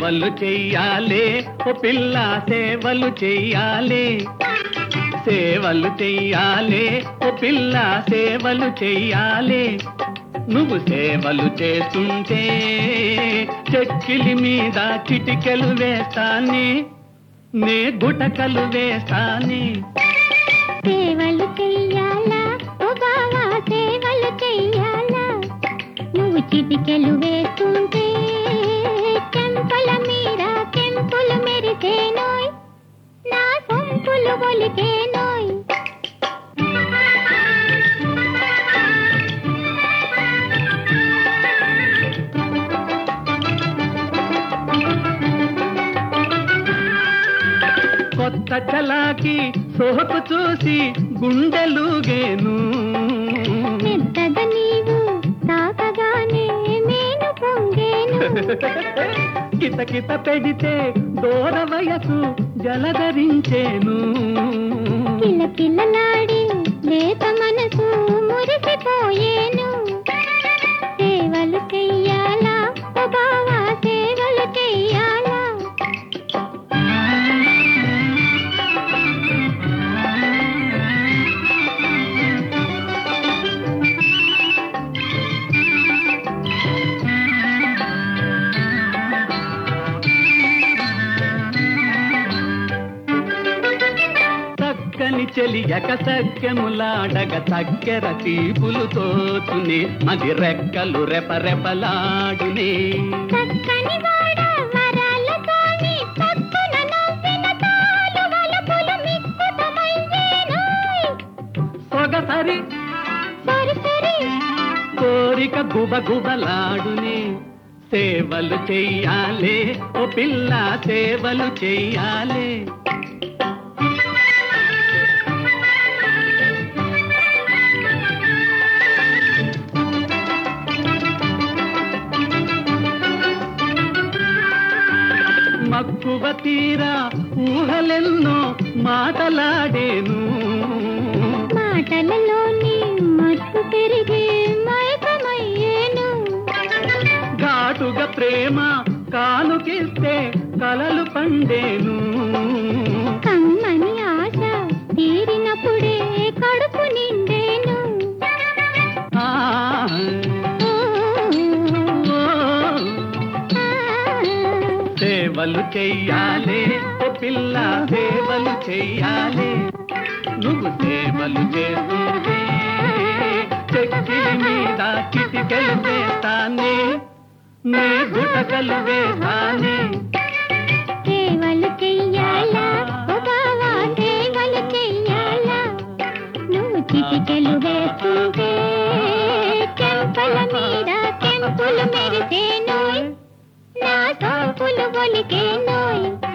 సేవలు చెయ్యాలే ఓ పిల్ల సేవలు చెయ్యాలే సేవలు చెయ్యాలే ఓ పిల్ల సేవలు చెయ్యాలే నువ్వు సేవలు చేస్తుంటే చెక్కిలి మీద చిటికెలు వేస్తానే నే గుటకలు వేస్తానే సేవలు చెయ్యాలా ఓ బావా సేవలు చెయ్యాలా నువ్వు చిటికెలు వేస్తుంటే చెంపల మీద కెంపులు మెరిసేనోయ్ నా సొంపులు ఒలికేనోయ్ కొత్త చలాకి సోపు చూసి గుండెలుగేను మెత్తగా నీవు తాకగానే మేను పొంగేను కిత కిత పెడితే దూర వయసు జలధరించేను కిలకిలలాడి లేత మనసు మురిసిపోయేను సేవలు చెయ్యాలా ఓ బావా సేవలు చెయ్యాలా చక్కని చెలియక సఖ్యములాడగ చక్కెర తీపులు తోచునే మది రెక్కలు రెపరెపలాడునే చక్కని వాడ వరాలతోని పక్కున నవ్విన తాలు వలపులు మిక్కుతమయ్యేనోయ్. సొగసరి సరి సరి కోరిక గుబగుబలాడునే సేవలు చెయ్యాలే ఓ పిల్ల సేవలు చెయ్యాలే మక్కువ తీరా ఊహలెన్నో మాటలాడేను మాటలలోని మత్తు పెరిగి మైకమయ్యేను ఘాటుగా ప్రేమ కానుకిస్తే కలలు పండేను కమ్మని ఆశ తీరినప్పుడే కడుపు నిండేను ఆ, ఓ, ఓ, ఆ. సేవలు చెయ్యాలే ఓ పిల్ల సేవలు చెయ్యాలే నువ్వు సేవలు చేస్తుంటే చెక్కిలి మీద చిటికెలు వేస్తానే నే గుటకలు వేస్తానే సేవలు చెయ్యాలా ఓ బావా సేవలు చెయ్యాలా నువ్వు చిటికెలు వేస్తుంటే చెంపల మీద చెంపులు మెరిసేనోయ్ నా సోపులు ఒలికేనోయ్